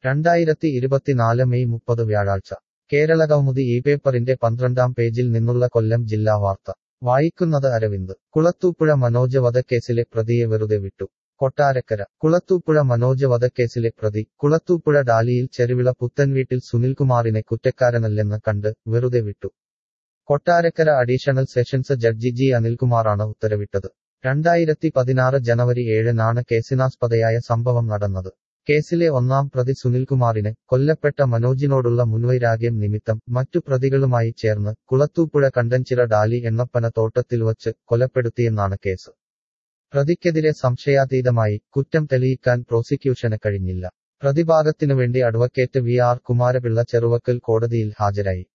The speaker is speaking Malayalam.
രണ്ടായിരത്തി ഇരുപത്തിനാല് മെയ് മുപ്പത് വ്യാഴാഴ്ച കേരളകൗമുദി ഈ പേപ്പറിന്റെ പന്ത്രണ്ടാം പേജിൽ നിന്നുള്ള കൊല്ലം ജില്ലാ വാർത്ത വായിക്കുന്നത് അരവിന്ദ് കുളത്തൂപ്പുഴ മനോജ് വധക്കേസിലെ പ്രതിയെ വെറുതെ വിട്ടു കൊട്ടാരക്കര കുളത്തൂപ്പുഴ മനോജ് വധക്കേസിലെ പ്രതി കുളത്തൂപ്പുഴ ഡാലിയിൽ ചെരുവിള പുത്തൻവീട്ടിൽ സുനിൽകുമാറിനെ കുറ്റക്കാരനല്ലെന്ന് കണ്ട് വെറുതെ വിട്ടു Kottarakkara additional sessions judge G അനിൽകുമാറാണ് ഉത്തരവിട്ടത് രണ്ടായിരത്തി പതിനാറ് ജനുവരി ഏഴിനാണ് കേസിനാസ്പദയായ സംഭവം നടന്നത് കേസിലെ ഒന്നാം പ്രതി സുനിൽകുമാറിനെ കൊല്ലപ്പെട്ട മനോജിനോടുള്ള മുൻവൈരാഗ്യം നിമിത്തം മറ്റു പ്രതികളുമായി ചേർന്ന് കുളത്തൂപ്പുഴ കണ്ടൻചിറ ഡാലി എണ്ണപ്പന തോട്ടത്തിൽ വച്ച് കൊലപ്പെടുത്തിയെന്നാണ് കേസ് പ്രതിക്കെതിരെ സംശയാതീതമായി കുറ്റം തെളിയിക്കാൻ പ്രോസിക്യൂഷന് കഴിഞ്ഞില്ല പ്രതിഭാഗത്തിനുവേണ്ടി advocate V R Kumarapillai Cheruvakkal കോടതിയിൽ ഹാജരായി